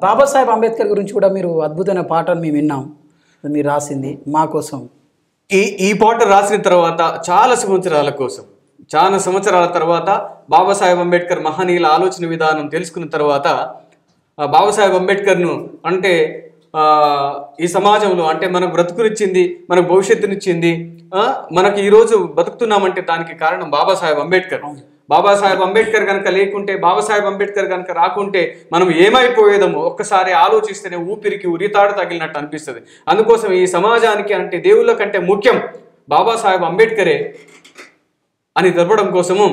బాబాసాహెబ్ అంబేద్కర్ గురించి కూడా మీరు అద్భుతమైన పాటలు మేము విన్నాం మీరు రాసింది మా కోసం ఈ ఈ పాట రాసిన తర్వాత చాలా సంవత్సరాల కోసం చాలా సంవత్సరాల తర్వాత బాబాసాహెబ్ అంబేద్కర్ మహనీయుల ఆలోచన విధానం తెలుసుకున్న తర్వాత ఆ బాబాసాహెబ్ అంబేద్కర్ను అంటే ఆ, ఈ సమాజంలో అంటే మనకు బ్రతుకునిచ్చింది మనకు భవిష్యత్తునిచ్చింది ఆ, మనకి ఈరోజు బతుకుతున్నామంటే దానికి కారణం బాబాసాహెబ్ అంబేద్కర్ బాబాసాహెబ్ అంబేద్కర్ కనుక లేకుంటే బాబాసాహెబ్ అంబేద్కర్ కనుక రాకుంటే మనం ఏమైపోయేదమో ఒక్కసారి ఆలోచిస్తేనే ఊపిరికి ఉరితాడు తగిలినట్టు అనిపిస్తుంది అందుకోసం ఈ సమాజానికి అంటే దేవుళ్ళ కంటే ముఖ్యం బాబాసాహెబ్ అంబేద్కరే అని తెలపడం కోసము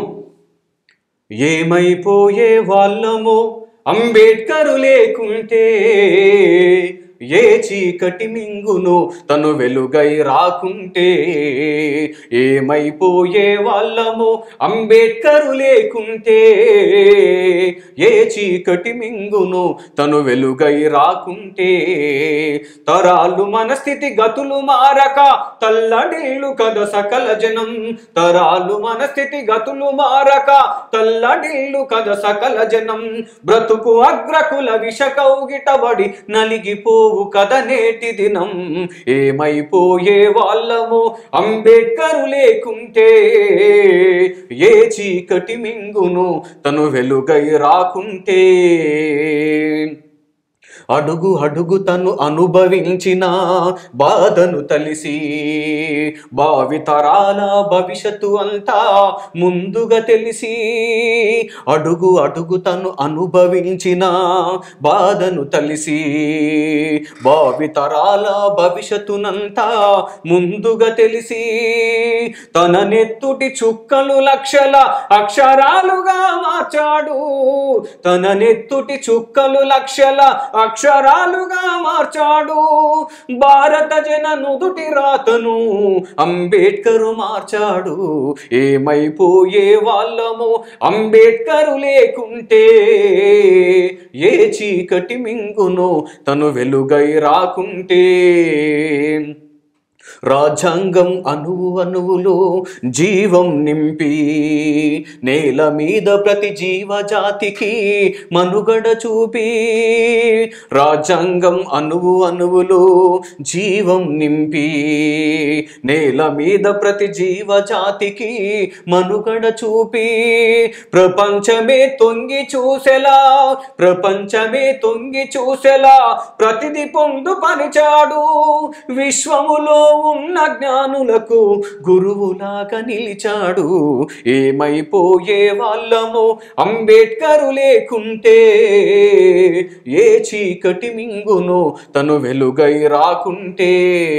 ఏమైపోయే వాళ్ళమో అంబేద్కరు లేకుంటే ఏ చీకటి మింగును తను వెలుగై రాకుంటే ఏమైపోయే వాళ్ళమో అంబేద్కరు లేకుంటే ఏ చీకటి మింగును తను వెలుగై రాకుంటే తరాలు మన స్థితి గతులు మారక తల్లడిల్లు కద సకల జనం తరాలు మన స్థితి గతులు మారక తల్లడిల్లు కద సకల జనం బ్రతుకు అగ్రకుల విష కౌగిటబడి నలిగిపోవు కద నేటి దినం ఏమైపోయే వాళ్ళము అంబేద్కరు లేకుంటే ఏ చీకటి మింగును తను వెలుగై రాకుంటే అడుగు అడుగు తను అనుభవించిన బాధను తలిసి భావితరాల భవిష్యత్తు అంతా ముందుగా తెలిసి అడుగు అడుగు తను అనుభవించిన బాధను తలిసి భావితరాల భవిష్యత్తునంతా ముందుగా తెలిసి తన నెత్తుటి చుక్కలు లక్షల అక్షరాలుగా మార్చాడు తన నెత్తుటి చుక్కలు లక్షల అక్షరాలుగా మార్చాడు భారత జన నుదుటి రాతను అంబేద్కరు మార్చాడు ఏమైపోయే వాళ్ళము అంబేద్కరు లేకుంటే ఏ చీకటి మింగును తను వెలుగై రాకుంటే రాజ్యాంగం అణువు అణువులో జీవం నింపి నేల మీద ప్రతి జీవజాతికి మనుగడ చూపి రాజ్యాంగం అణువు అణువులో జీవం నింపి నేల మీద ప్రతి జీవజాతికి మనుగడ చూపి ప్రపంచమే తొంగి చూసెలా ప్రపంచమే తొంగి చూసెలా ప్రతిది పొందు పరిచాడు విశ్వములో ఉన్న జ్ఞానులకు గురువులాగా నిలిచాడు ఏమైపోయే వాళ్ళము అంబేద్కరు లేకుంటే ఏ చీకటి మింగును తను వెలుగై రాకుంటే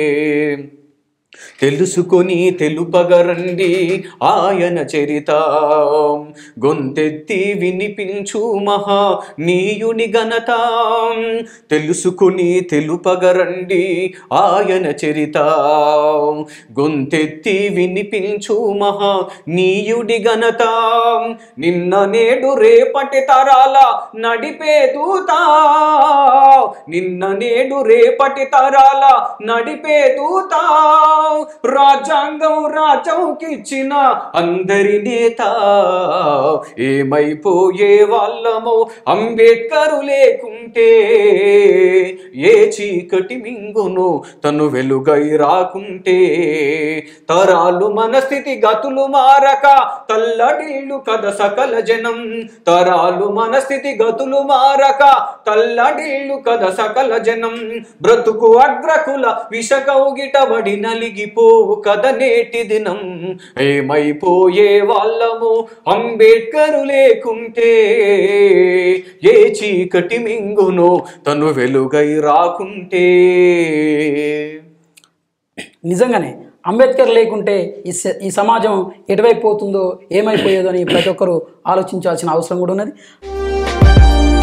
తెలుసుకొని తెలుపగరండి ఆయన చరిత గొంతెత్తి వినిపించు మహా నీయుని ఘనత తెలుసుకొని తెలుపగరండి ఆయన చరిత గొంతెత్తి వినిపించు మహా నీయుడి ఘనత నిన్న నేడు రేపటి తరాల నడిపే దూత నిన్న నేడు రేపటి తరాల నడిపే దూత రాజ్యాంగం రాజంకిచ్చిన అందరి నేత ఏమైపోయే వాళ్ళమో అంబేద్కరు లేకుంటే ఏ చీకటి మింగును తను వెలుగై రాకుంటే తరాలు మన స్థితి గతులు మారక తల్లడిల్లు కద సకల జనం తరాలు మన స్థితి గతులు మారక తల్లడిల్లు కద సకల జనం బ్రతుకు అగ్రకుల విషకౌగిటబడి నలిగిపోవు కద నేటి దినం ఏమైపోయే వాళ్ళము అంబేద్కరు లేకుంటే ఏ చీకటి మింగును తను వెలుగై రాకుంటే నిజంగానే అంబేద్కర్ లేకుంటే ఈ స- ఈ సమాజం ఎటువైపు పోతుందో ఏమైపోయేదో అని ప్రతి ఒక్కరూ ఆలోచించాల్సిన అవసరం కూడా ఉన్నది